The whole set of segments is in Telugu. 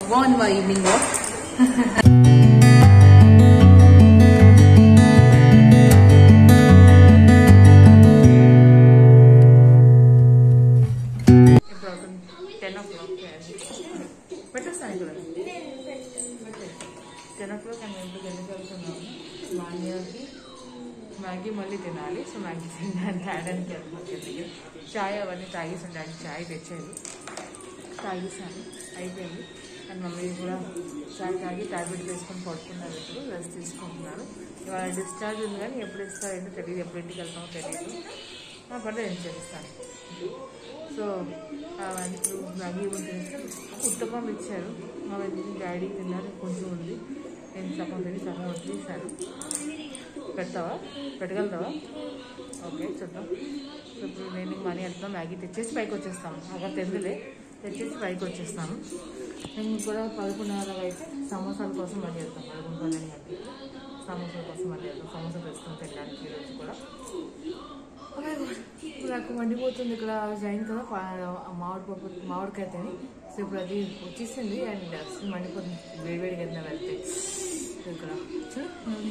బాగుంది మా ఈవినింగ్ టెన్ ఓ క్లాక్ పెట్టేస్తాను ఇక్కడ టెన్ ఓ క్లాక్ అండ్ ఇంటికి ఎందుకు వెళ్తున్నాము వన్ ఇయర్కి మ్యాగీ మళ్ళీ తినాలి సో మ్యాగీ తినడానికి తాగడానికి వెళ్తున్నాం కిందకి చాయ్ అవన్నీ తాగేసి డాడీ చాయ్ తెచ్చేది తాగేసాను అయిపోయింది అండ్ మమ్మీ కూడా చాయ్ తాగి టాబ్లెట్ వేసుకొని పడుకున్నారు ఇప్పుడు రెస్ట్ తీసుకుంటున్నారు ఇవాళ డిశ్చార్జ్ ఉంది కానీ ఎప్పుడు ఇస్తారో ఏంటో తెలియదు ఎప్పుడు ఇంటికి వెళ్తామో తెలియదు నా పర్లేదు నేను చేస్తాను సో అవన్నీ ఇప్పుడు మ్యాగీ ఉంటుంది ఉత్తపం ఇచ్చారు మా డాడీ తిన్నారు కొంచెం ఉంది నేను సగం తిని సగం వదిలేసాను పెడతావా పెట్టగలుగుతావా ఓకే చూద్దాం సో ఇప్పుడు నేను మనీ వెళ్తాం మ్యాగీ తెచ్చేసి పైకి వచ్చేస్తాము అక్కడ తెందులే తెచ్చేసి పైకి వచ్చేస్తాము నేను కూడా పదకొండున్నర అయితే సమోసాల కోసం మళ్ళీ వెళ్తాం పదకొండు పన్నెండు గంటలకి సమోసాల కోసం మళ్ళీ వెళ్తాం సమోసా తెచ్చుకొని తినడానికి ఈరోజు కూడా Oh my God. నాకు మండిపోతుంది ఇక్కడ జైన్ కదా పా- మామిడి పప్పు మామిడికాయ తిని సో ఇప్పుడు అది వచ్చేసింది అండ్ అసలు మండిపోతుంది వేడివేడిగా ఏదైనా వెళ్తే ఇక్కడ చూడు.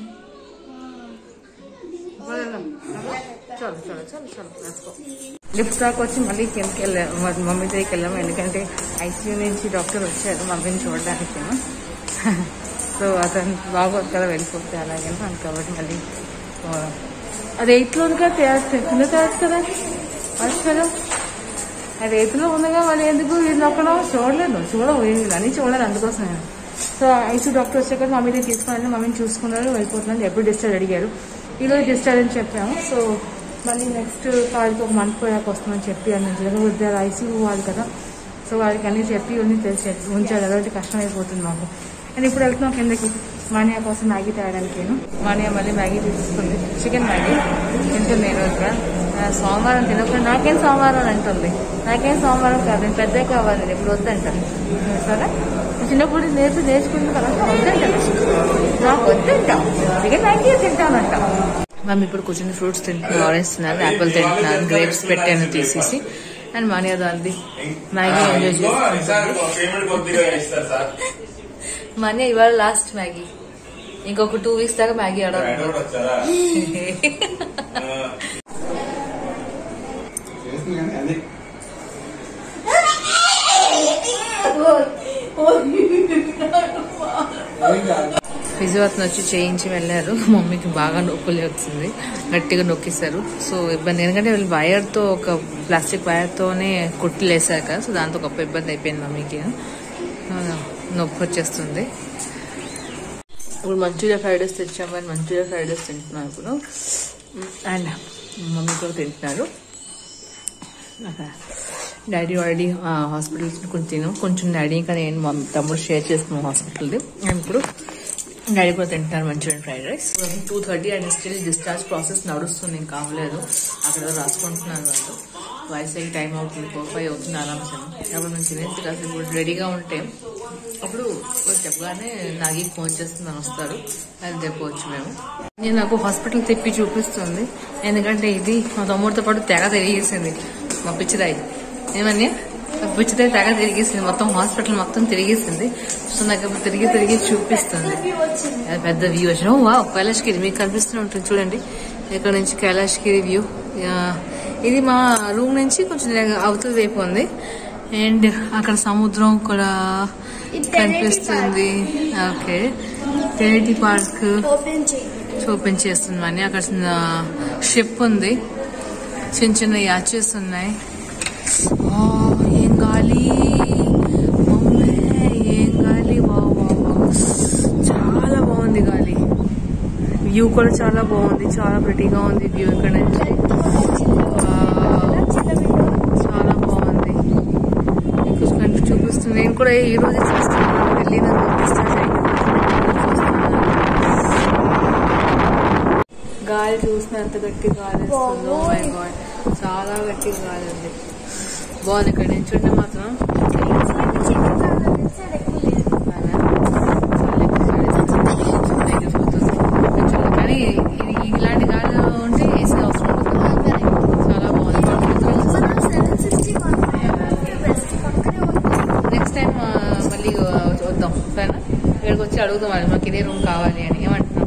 వెళ్దాం. చలో చలో చలో చలో వేసుకో లిఫ్ట్ దాకా వచ్చి మళ్ళీ కిందకి వెళ్ళాము మా మమ్మీ దగ్గరికి వెళ్ళాము ఎందుకంటే ఐసీయూ నుంచి డాక్టర్ వచ్చారు మమ్మీని చూడడానికి సో అతను బాగోదు కదా వెళ్ళిపోతే అలాగే అని కాబట్టి మళ్ళీ ఆ, అది ఎయిత్లో ఉందిగా కింద తేవచ్చు కదా వర్షం అది ఎయిత్లో ఉందిగా మళ్ళీ ఎందుకు ఇది అక్కడ చూడలేదు చూడవు అన్నీ చూడలేదు అందుకోసం నేను సో ఐసీ డాక్టర్ వచ్చాక మమ్మీ దగ్గర తీసుకుని మమ్మీని చూసుకున్నారు వెళ్ళిపోతున్నాను ఎప్పుడు డిశ్చార్జ్ అడిగారు ఈరోజు డిశ్చార్జ్ అని చెప్పాము సో మళ్ళీ నెక్స్ట్ వాళ్ళకి ఒక మంత్ పోయాక వస్తుందని చెప్పి అని వద్దారు ఐసీయూ వాళ్ళు కదా సో వాళ్ళకి అన్ని చెప్పి ఉన్ని తెలిసి ఉంచారు అదొకటి కష్టం అయిపోతుంది మాకు నేను ఇప్పుడు వెళ్తున్నాం కిందకి మానియా కోసం మ్యాగీ తేయడానికి నేను మానియా మళ్ళీ మ్యాగీ తీసుకుంది చికెన్ మ్యాగీ తింటుంది నేను ఇక్కడ ఆ, సోమవారం తినకుండా నాకేం సోమవారం అని అంటుంది నాకేం సోమవారం కాదు నేను పెద్ద కావాలి నేను ఇప్పుడు వద్దంటాను సరే చిన్నప్పుడు నేర్చు నేర్చుకుంది కదా వద్దంటాను నాకు వద్దంటాం చికెన్ మ్యాగీ తింటానంట మేము ఇప్పుడు కూర్చొని ఫ్రూట్స్ తింటున్నాం ఆరెంజ్ తిన్నారు యాపిల్ తింటున్నారు గ్రేప్స్ పెట్టాను తీసేసి అండ్ మానియా దాన్ని మ్యాగీ ఎంజాయ్ చేస్తుంది పేమెంట్ కొద్దిగా ఇస్తారు సార్ మనీ ఇవాళ లాస్ట్ మ్యాగీ ఇంకొక టూ వీక్స్ దాకా మ్యాగీ ఆర్డర్ హైదరాబాద్ వచ్చారా ఆ, చేస్తుంది కానీ అది ఫిజియోతను వచ్చి చేయించి వెళ్ళారు మమ్మీకి బాగా నొప్పులు వచ్చింది గట్టిగా నొక్కేశారు సో ఇబ్బంది ఎందుకంటే వీళ్ళు వైర్తో ఒక ప్లాస్టిక్ వైర్తోనే కుట్లు వేసారు కదా సో దాంతో గొప్ప ఇబ్బంది అయిపోయింది మమ్మీకి ఆ, నొప్పి వచ్చేస్తుంది ఇప్పుడు మంచూరియా ఫ్రైడ్ రైస్ తెచ్చామని మంచూరియా ఫ్రైడ్ రైస్ తింటున్నాను ఇప్పుడు అండ్ మమ్మీ కూడా తింటున్నారు డాడీ ఆల్రెడీ హాస్పిటల్ కొంచెం తిను కొంచెం డాడీ ఇంకా నేను మా తమ్ముడు షేర్ చేసుకున్నాం హాస్పిటల్ది అండ్ ఇప్పుడు డాడీ కూడా తింటున్నారు manchurian fried rice two thirty and still discharge process నడుస్తుంది ఇంకా అవ్వలేదు అక్కడ ఏదో రాసుకుంటున్నారు వాళ్ళు వయసుకి టైం అవుతుంది ఫోర్ ఫైవ్ అవుతుంది ఆరామ్స్ అప్పుడు మేము తినేసి కాస్త ఇప్పుడు రెడీగా ఉంటే అప్పుడు వాళ్ళు చెప్పగానే నాగి ఫోన్ చేస్తుందని వస్తారు అది తెప్పవచ్చు మేము నేను నాకు హాస్పిటల్ తెప్పి చూపిస్తుంది ఎందుకంటే ఇది మా తమ్ముడితో పాటు తెగ తిరిగేసింది మా పిచ్చిదాయి ఏమన్నా మా పిచ్చిదాయి తెగ తిరిగేసింది మొత్తం హాస్పిటల్ మొత్తం తిరిగేసింది సో నాకు ఇప్పుడు తిరిగి తిరిగి చూపిస్తుంది అది పెద్ద వ్యూ వచ్చిన వా కైలాష్గిరి మీకు కనిపిస్తూనే ఉంటుంది చూడండి ఇక్కడ నుంచి కైలాష్గిరి వ్యూ ఇది మా రూమ్ నుంచి కొంచెం అవతల వైపు ఉంది అండ్ అక్కడ సముద్రం కూడా కనిపిస్తుంది ఓకే టెరిటీ పార్క్ ఓపెన్ చేయి ఓపెన్ చేస్తుంది అక్కడ షిప్ ఉంది చిన్న చిన్న యాచెస్ ఉన్నాయి ఆ, ఏం గాలి మమ్మే, ఏం గాలి వా వా వా. చాలా బాగుంది గాలి వ్యూ కూడా చాలా బాగుంది చాలా ప్రెటీగా ఉంది వ్యూ ఇక్కడ నుంచి వావ్. చాలా బాగుంది మీకు కనిపి చూపిస్తుంది నేను కూడా ఈ రోజు చూస్తున్నాను ఢిల్లీ నాకు డిశ్చార్జ్ గాలి చూసిన ఎంత గట్టి గాలి వస్తుందో మై గాడ్ చాలా గట్టి గాలి ఉంది బాగుంది ఇక్కడ నుంచి ఉంటే మాత్రం కానీ ఇది ఇలాంటి గాలి ఉంటే ఏసీ అవసరం ఉంటుంది చాలా బాగుంది నెక్స్ట్ టైం మళ్ళీ చూద్దాం సరేనా ఇక్కడికి వచ్చి అడుగుదాం వాళ్ళు మాకు ఇదే రూమ్ కావాలి అని ఏమంటున్నాం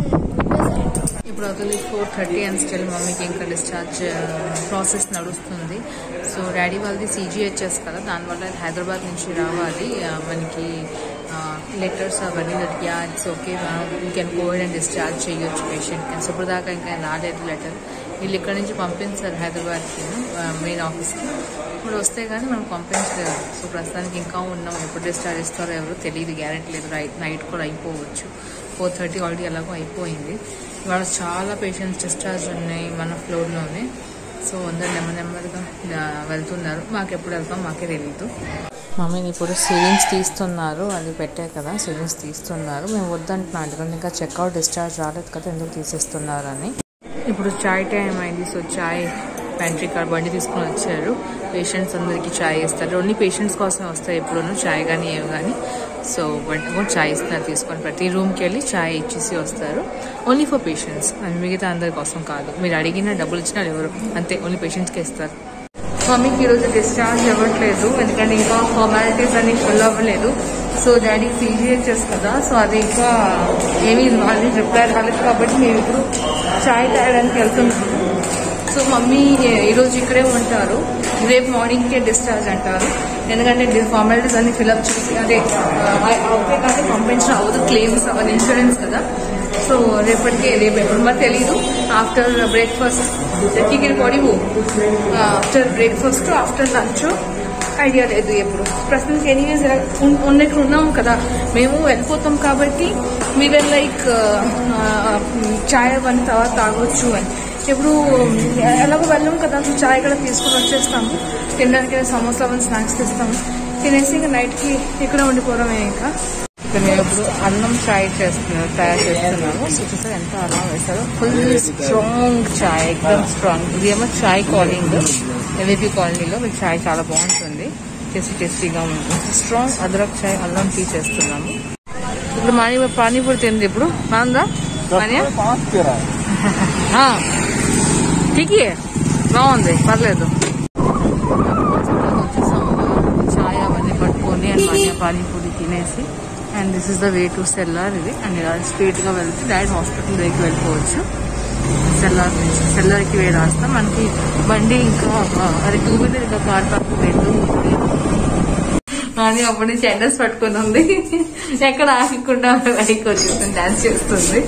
ఇప్పుడు అవుతుంది ఫోర్ థర్టీ అండ్ స్టిల్ మమ్మీకి ఇంకా డిశ్చార్జ్ ప్రాసెస్ నడుస్తుంది సో డాడీ వాళ్ళది సీజీహెచ్ఎస్ కదా దానివల్ల హైదరాబాద్ నుంచి రావాలి ఆ, మనకి లెటర్స్ అవన్నీ that yeah it's okay you can COVID and discharge చేయొచ్చు పేషెంట్ సో ఇప్పుడు దాకా ఇంకా రాలేదు లెటర్ వీళ్ళు ఇక్కడ నుంచి పంపించారు హైదరాబాద్కి మెయిన్ ఆఫీస్కి ఇప్పుడు వస్తే కానీ మనం పంపించలేదు సో ప్రస్తుతానికి ఇంకా ఉన్నాం ఎప్పుడు డిశ్చార్జ్ ఇస్తారో ఎవరో తెలియదు గ్యారెంటీ లేదు రైట్ నైట్ కూడా అయిపోవచ్చు ఫోర్ థర్టీ ఆల్రెడీ ఎలాగో అయిపోయింది ఇవాళ చాలా పేషెంట్స్ డిశ్చార్జ్ ఉన్నాయి మన ఫ్లోర్లోనే సో అందరు నెమ్మ నెమ్మదిగా ఆ, వెళ్తున్నారు మాకు ఎప్పుడు వెళ్తాం మాకే తెలియదు మమ్మీని ఇప్పుడు సిరింజ్ తీస్తున్నారు అది పెట్టే కదా సిరింజ్ తీస్తున్నారు మేము వద్దంటున్నాం ఎందుకంటే ఇంకా చెక్అవుట్ డిశ్చార్జ్ రాలేదు కదా ఎందుకు తీసేస్తున్నారని ఇప్పుడు చాయ్ టైం అయింది సో చాయ్ ప్యాంట్రీ కార్ బండి తీసుకొని వచ్చారు పేషెంట్స్ అందరికీ చాయ్ ఇస్తారు ఓన్లీ పేషెంట్స్ కోసమే వస్తాయి ఎప్పుడూ చాయ్ కానీ ఏమి కానీ సో బండి కూడా చాయ్ ఇస్తున్నారు తీసుకొని ప్రతి రూమ్కి వెళ్ళి చాయ్ ఇచ్చేసి వస్తారు ఓన్లీ ఫర్ పేషెంట్స్ అది మిగతా అందరి కోసం కాదు మీరు అడిగిన డబ్బులు ఇచ్చినా ఎవరు అంతే ఓన్లీ పేషెంట్స్కి ఇస్తారు మమ్మీకి ఈరోజు డిశ్చార్జ్ ఇవ్వట్లేదు ఎందుకంటే ఇంకా ఫార్మాలిటీస్ అన్ని ఫుల్ అవ్వలేదు సో డాడీ సీజీహెచ్ఎస్ కదా సో అది ఇంకా ఏమీ వాళ్ళని రిప్లై రాలేదు కాబట్టి మేము ఇప్పుడు చాయ్ తాగడానికి వెళ్తున్నాము సో మమ్మీ ఈరోజు ఇక్కడే ఉంటారు రేపు మార్నింగ్కే డిశ్చార్జ్ అంటారు ఎందుకంటే ఫార్మాలిటీస్ అన్ని ఫిల్అప్ చేసి అదే అవుతే కానీ పంపించిన అవ్వదు క్లెయిమ్స్ అవన్నీ ఇన్సూరెన్స్ కదా సో రేపటికి రేపు ఎప్పుడు మరి తెలీదు ఆఫ్టర్ బ్రేక్ఫాస్ట్ టికెట్ పొడివు after breakfast after lunch idea లేదు ఎప్పుడు ప్రస్తుతానికి ఎనీవేస్ ఉన్నట్టు ఉన్నాం కదా మేము వెళ్ళిపోతాం కాబట్టి మీరు లైక్ చాయ్ వన్ తర్వాత తాగొచ్చు అని ఇప్పుడు ఎలాగో వెళ్ళాం కదా సో చాయ్ కూడా తీసుకొని వచ్చేస్తాము తినడానికి సమోసా వన్ స్నాక్స్ తెస్తాము తినేసి ఇంకా నైట్కి ఇక్కడ ఉండిపోవడమే ఇంకా ఇక్కడ నేను ఇప్పుడు అన్నం చాయ్ చేస్తున్నాను తయారు చేస్తున్నాను సో చూసారు ఎంత అన్నం వేస్తారు ఫుల్ స్ట్రాంగ్ చాయ్ ఎక్దమ్ స్ట్రాంగ్ ఇది ఏమో చాయ్ కాలింగ్ ఎల్ఏపీ కాలనీలో మీకు చాయ్ చాలా బాగుంటుంది టేస్టీ టేస్టీగా ఉంటుంది స్ట్రాంగ్ అదరక్ చాయ్ అల్లం టీ చేస్తున్నాము ఇప్పుడు మాని పానీపూరి తింది ఇప్పుడు బాగుందా మానియా ఆ, ఠీకే బాగుంది పర్లేదు వచ్చేసాము చాయ్ అవన్నీ పట్టుకొని అండ్ మానియా పానీపూరి తినేసి and this is the way to cellar ఇది అండ్ ఇలా స్ట్రీట్ గా వెళ్తే డైరెక్ట్ హాస్పిటల్ దగ్గరికి వెళ్ళిపోవచ్చు సెల్లార్ నుంచి సెల్లార్కి వే రాస్తాం మనకి బండి ఇంకా ఆ, అది టూ వీలర్ ఇంకా కార్ పార్కింగ్ రెండు ఉంది అది అప్పటి నుంచి ఎండర్స్ పట్టుకుని ఉంది ఎక్కడ ఆగకుండా బయటకు వచ్చేస్తుంది డాన్స్ చేస్తుంది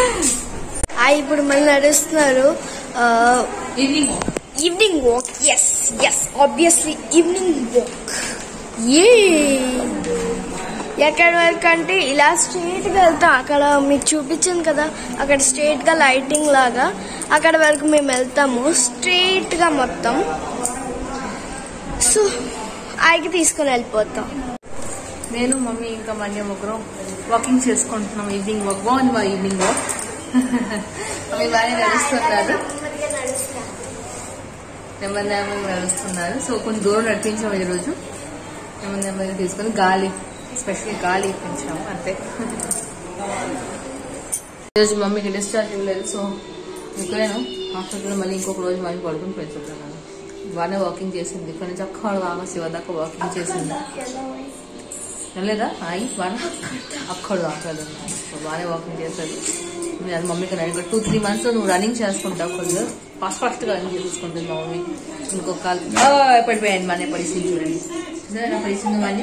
ఆ ఇప్పుడు మళ్ళీ నడుస్తున్నారు evening evening walk yes yes obviously evening walk ఏ ఎక్కడి వరకు అంటే ఇలా స్ట్రైట్ గా వెళ్తాం అక్కడ మీకు చూపించింది కదా అక్కడ స్ట్రైట్ గా లైటింగ్ లాగా అక్కడ వరకు మేము వెళ్తాము స్ట్రైట్ గా మొత్తం సో ఆయనకి తీసుకొని వెళ్ళిపోతాం నేను మమ్మీ ఇంకా మన్య ముగ్గురం వాకింగ్ చేసుకుంటున్నాం ఈవినింగ్ వాక్ బాగుంది మా ఈవినింగ్ వాక్ మమ్మీ బాగానే నడుస్తున్నారు నెమ్మది నెమ్మది నడుస్తున్నారు సో కొంచెం దూరం నడిపించాము ఈరోజు నెమ్మది నెమ్మది తీసుకొని గాలి స్పెషల్ గాలి ఇప్పించాము అంతే ఈరోజు మమ్మీకి డిశ్చార్జ్ ఇవ్వలేదు సో ఇక్కడేను హాస్పిటల్లో మళ్ళీ ఇంకొక రోజు మళ్ళీ పడుకుని పెంచుతున్నాను బాగానే వాకింగ్ చేసింది ఇక్కడ నుంచి అక్కడ దాకా శివ దాకా వాకింగ్ చేసింది వెళ్ళలేదా అయ్యి బాగా అక్కడ దాకా బాగానే వాకింగ్ చేస్తుంది నేను అది మమ్మీకి రన్నింగ్ టూ త్రీ మంత్స్ నువ్వు రన్నింగ్ చేసుకుంటావు కొద్దిగా ఫాస్ట్ ఫాస్ట్గా రన్నింగ్ చేసుకుంటుంది మా మమ్మీ ఇంకొక కాలు ఆ, పడిపోయాను మన పడిసింది చూడండి చూసారా పడిసింది మన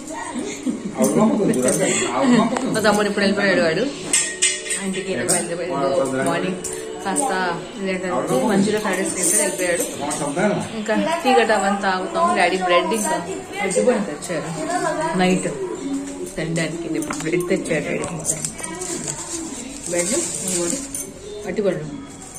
మా తమ్ముడు ఇప్పుడు వెళ్ళిపోయాడు వాడు ఇంటికి వెళ్ళిపోయాడు మార్నింగ్ కాస్త ఇదేంటంటే మంచిగా ఫ్రైడ్ రైస్ తింటే వెళ్ళిపోయాడు ఇంకా టీ గట్ట అవన్నీ తాగుతాం డాడీ బ్రెడ్ ఇంకా అడ్డుకొని తెచ్చారు నైట్ తినడానికి ఇప్పుడు బ్రెడ్ తెచ్చారు డాడీ బ్రెడ్ ఇంకోటి అట్టుపండు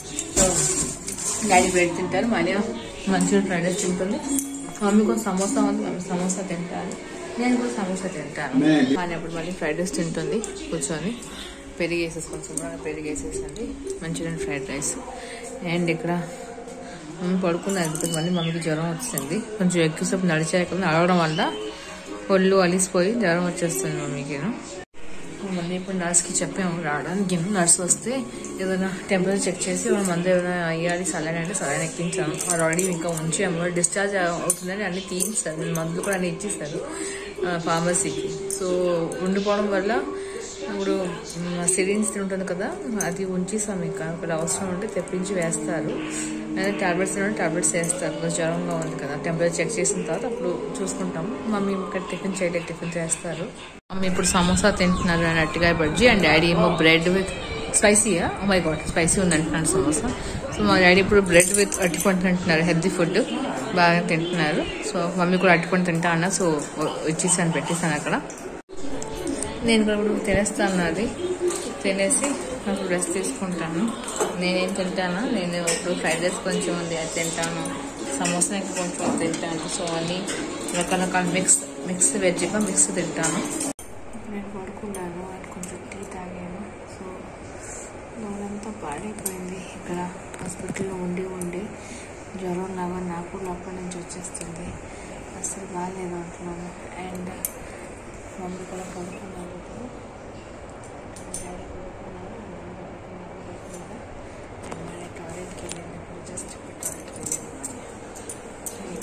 డాడీ బ్రెడ్ తింటారు మళ్ళీ మంచిగా ఫ్రైడ్ రైస్ తింటుంది మమ్మీ కోసం సమోసా ఉంది మమ్మీ సమోసా తింటారు నేను కూడా సమోసా తింటాను కానీ అప్పుడు మళ్ళీ ఫ్రైడ్ రైస్ తింటుంది కూర్చొని పెరిగి వేసేసుకొని శుభ్రంగా పెరిగి వేసేసండి మంచిగా ఫ్రైడ్ రైస్ అండ్ ఇక్కడ మమ్మీ పడుకున్నది బికాజ్ మళ్ళీ మమ్మీకి జ్వరం వచ్చింది కొంచెం ఎక్కువసేపు నడిచాక నడవడం వల్ల ఒళ్ళు అలిసిపోయి జ్వరం వచ్చేస్తుంది మమ్మీకి మళ్ళీ ఇప్పుడు నర్స్కి చెప్పాము రావడానికి నర్స్ వస్తే ఏదైనా టెంపరేచర్ చెక్ చేసి మనం మందు ఏమైనా అయ్యాలి సలైన్ అంటే సలైన్ ఎక్కించాము ఆల్రెడీ ఇంకా ఉంచాము డిశ్చార్జ్ అవుతుందని అన్ని తీయించారు మందులు కూడా అన్ని ఇచ్చేస్తారు ఫార్మసీకి సో ఉండిపోవడం వల్ల ఇప్పుడు సిరింజ్ ఉంటుంది కదా అది ఉంచేసాం ఇంకా ఇక్కడ అవసరం ఉంటే తెప్పించి వేస్తారు లేదా టాబ్లెట్స్ టాబ్లెట్స్ వేస్తారు కొంచెం జ్వరంగా ఉంది కదా టెంపరేచర్ చెక్ చేసిన తర్వాత అప్పుడు చూసుకుంటాం మమ్మీ ఇక్కడ టిఫిన్ చేయలేదు టిఫిన్ చేస్తారు మమ్మీ ఇప్పుడు సమోసా తింటున్నారు అండ్ అట్టికాయ బజ్జీ అండ్ డాడీ ఏమో బ్రెడ్ విత్ స్పైసీయా మై గాడ్ స్పైసీ ఉంది అంటున్నాను సమోసా సో మా డాడీ ఇప్పుడు బ్రెడ్ విత్ అట్టిపండు తింటున్నారు హెల్తీ ఫుడ్ బాగా తింటున్నారు సో మమ్మీ కూడా అట్టిపండు తింటా అన్న సో వచ్చేసాను పెట్టేసాను అక్కడ నేను కూడా ఇప్పుడు తినేస్తాను అది తినేసి అప్పుడు రెస్ట్ తీసుకుంటాను నేనేం తింటాను నేను ఇప్పుడు ఫ్రైడ్ రైస్ కొంచెం ఉంది అది తింటాను సమోసా ఇంకా కొంచెం తింటాను సో అన్ని రకరకాల మిక్స్ మిక్స్ వెజ్గా మిక్స్ తింటాను నేను పడుకున్నాను అది కొంచెం టీ తాగాను సో లోనంతా పాడైపోయింది ఇక్కడ హాస్పిటల్లో ఉండి ఉండి జ్వరం లాగా నాకు లోపల నుంచి వచ్చేస్తుంది అసలు బాగాలేదు అంటున్నాను అండ్ మమ్మీ కూడా పడుకున్నారు ఇప్పుడు డాడీ పడుకున్నారు మమ్మీ పడుకున్నారు పడుకున్నారు అండ్ మళ్ళీ టాయిలెట్కి వెళ్ళింది ఇప్పుడు జస్ట్ ఇప్పుడు టాయిలెట్కి వెళ్ళింది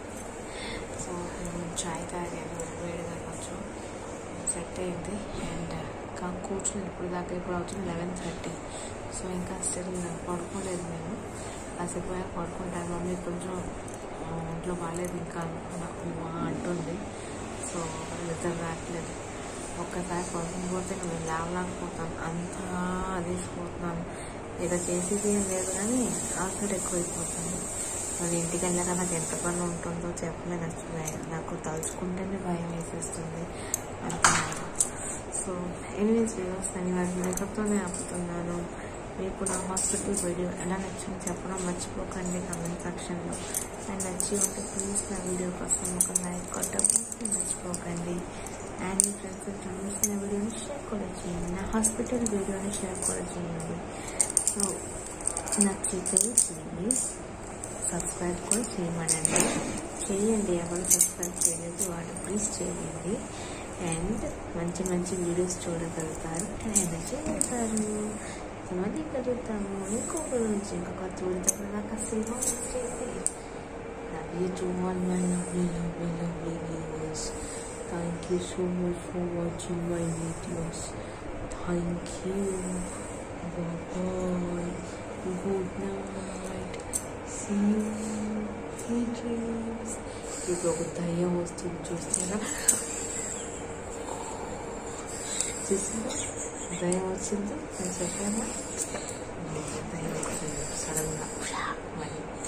సో నేను చాయ్ తాగాను వేడిగా కొంచెం సెట్ అయింది అండ్ ఇంకా కూర్చుని ఇప్పుడు దాకా ఇప్పుడు అవుతుంది లెవెన్ థర్టీ సో ఇంకా స్టిల్ పడుకోలేదు నేను కాసేపు అయ్యాక పడుకుంటాను మమ్మీ కొంచెం ఆ, ఒంట్లో బాగాలేదు ఇంకా నాకు మా అంటుంది సో నిద్ర రావట్లేదు ఒక్కసారి పడుకుని పోతే నేను లేవలేకపోతాను అంతా అదేసిపోతున్నాను ఇక చేసేది ఏం లేదు కానీ ఆల్సర్ ఎక్కువైపోతుంది మరి ఇంటికి వెళ్ళాక నాకు ఎంత పని ఉంటుందో చెప్పలేదు అసలు నాకు తలుచుకుంటేనే భయం వేసేస్తుంది అంటున్నాను సో ఎనీవేస్ వ్యూవర్స్ నేను వారి మేకప్తోనే ఆపుతున్నాను మీకు నా హాస్పిటల్ వీడియో ఎలా నచ్చింది చెప్పడం మర్చిపోకండి కామెంట్ సెక్షన్లో అండ్ నచ్చి ఉంటే ప్లీజ్ నా వీడియో కోసం ఒక లైక్ కొట్టడం మర్చిపోకండి అండ్ మీ ఫ్రెండ్స్ చూసిన వీడియోని షేర్ కూడా చేయండి నా హాస్పిటల్ వీడియోని షేర్ కూడా చేయండి సో నచ్చితే ప్లీజ్ సబ్స్క్రైబ్ కూడా చేయమనండి చేయండి ఎవరు సబ్స్క్రైబ్ చేయలేదు వాళ్ళు ప్లీజ్ చేయండి అండ్ మంచి మంచి వీడియోస్ చూడగలుగుతారు అండ్ ఎనర్జీ అవుతారు సో మళ్ళీ కలుగుతాము ఇంకొక రోజు ఇంకొక చూడతాము నాకు అసలు love you to all my lovely lovely lovely viewers thank you so much for watching my videos thank you bye good night see you dreams ఇప్పుడు ఒక దయ్యం వస్తుంది చూస్తారా చూసిందా దయ్యం వచ్చింది నేను చెప్పాను దయ్యం వచ్చింది సడన్గా ఉషా అని